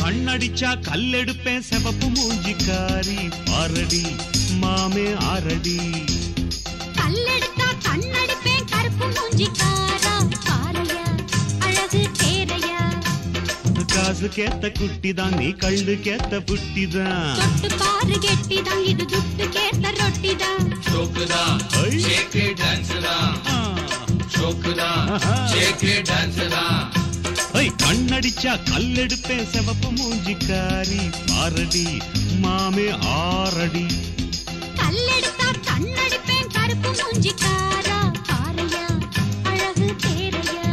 கண்ணடிச்சா கல்லெடுப்பேன் செவப்பு மூஞ்சிக்காரி ஆரடி மாமே ஆரடி கல்லெடுத்தா கண்ணடிப்பேன் கருப்பு மூஞ்சிக்காரா பாறையா அழகு தேரையா காசு கேத்த குட்டிதான் நீ கள்ளு கேத்த புட்டிதான் தொட்டு பாரு கெட்டிதான் இது துட்டு கேட்ட ரொட்டிதான் ஷோக்குதா ஐ. ஷேக்கு டான்ஸ் தான் ஆ. ஷோக்குதா ஆஹா. ஷேக்கு டான்ஸ் தான் ஐ கண்ணடிச்சா கல்லெடுப்பேன் செவப்பு மூஞ்சிக்காரி ஆரடி மாமே ஆரடி கல்லெடுத்தா கண்ணடிப்பேன் கருப்பு மூஞ்சிக்காரா பாறையா அழகு தேரையா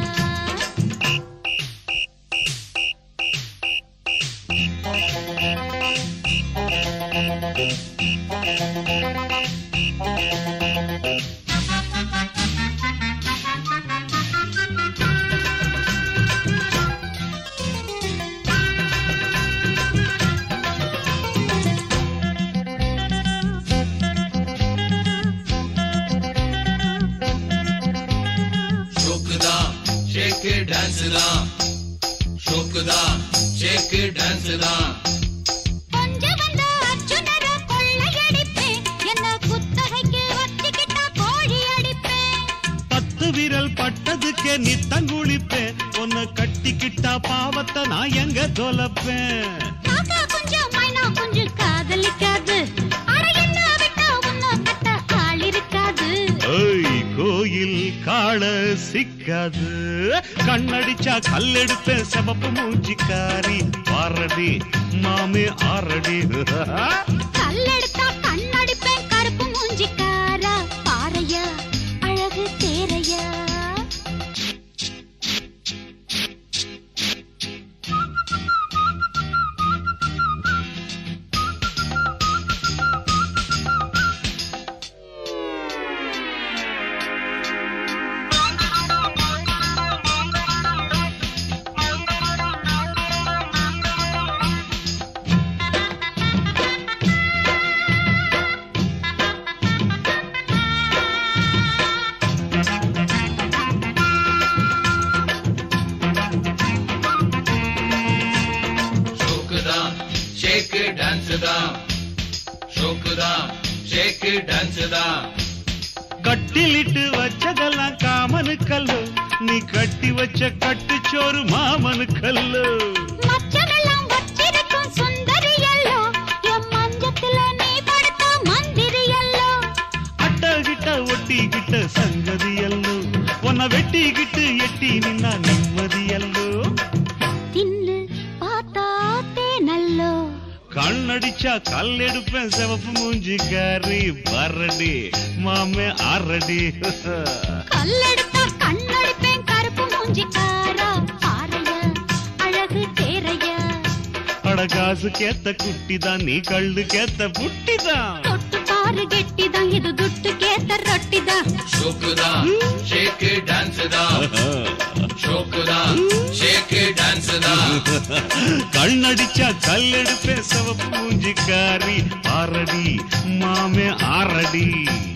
ஷோக்குதா ஷேக்கு டான்ஸ் தான் ஷோக்குதா ஷேக்கு டான்ஸ் தான் கொஞ்சம் வந்த அர்ஜுனர கொள்ளையடிப்பேன் என்ன குத்தகைக்கு வச்சுக்கிட்டா கோழி அடிப்பேன் பத்து விரல் பட்டதுக்கே நித்தங்குளிப்பேன் உன்னை கட்டிக்கிட்டா பாவத்தை நான் எங்க தொலைப்பேன் காக்கா கொஞ்சம் மைனா கொஞ்சம் காதலிக்காது அட என்ன விட்டா உன்னை கட்ட ஆள் இருக்காது ஏய் கோயில் காள சிக்காது கண்ணடிச்சா கல்லெடுப்பேன் செவப்பு மூஞ்சிக்காரி ஆரடி மாமே ஆரடி கல்லெடுத்தா கண்ணடிப்பேன் கருப்பு மூஞ்சிக்காரா பாறையா அழகு தேரையா ஷோக்குதா ஷேக்கு டான்ஸ் தான் ஷோக்குதா ஷேக்கு டான்ஸ் தான் கட்டிலிட்டு வச்சதெல்லாம் காமனு கல்லு நீ கட்டி வச்ச கட்டுச்சோறு மாமனு கல்லு மச்சமெல்லாம் வச்சிருக்கும் சுந்தரி எல்லோ என் மஞ்சத்துல நீ படுத்த மந்திரி எல்லோ அட்டகிட்ட ஒட்டிக்கிட்ட சங்கதி அல்லோ உன்னை வெட்டிக்கிட்டு எட்டி நின்னா நிம்மதி அல்லோ தின்னு பார்த்தா தேனல்லோ கண்ணடிச்சா கல்லெடுப்பேன் சிவப்பு மூஞ்சிக்காரி பரடி மாமே ஆரடி கல்லெடுத்தா கண்ணடிப்பேன் கருப்பு மூஞ்சிக்காரா பாறையா அழகு தேரையா அட காசு கேத்த குட்டிதான் நீ கள்ளு கேத்த புட்டிதான் தொட்டு பாரு கெட்டிதான் இது துட்டு கேத்த ரொட்டிதான் ஷோக்குதா ஷேக்கு டான்ஸ் தான் ஷோக்குதா ஷேக்கு டான்ஸ் தான் கண்ணடிச்சா கல்லெடுப்பேன் சிவப்பு மூஞ்சிக்காரி ஆரடி மாமே ஆரடி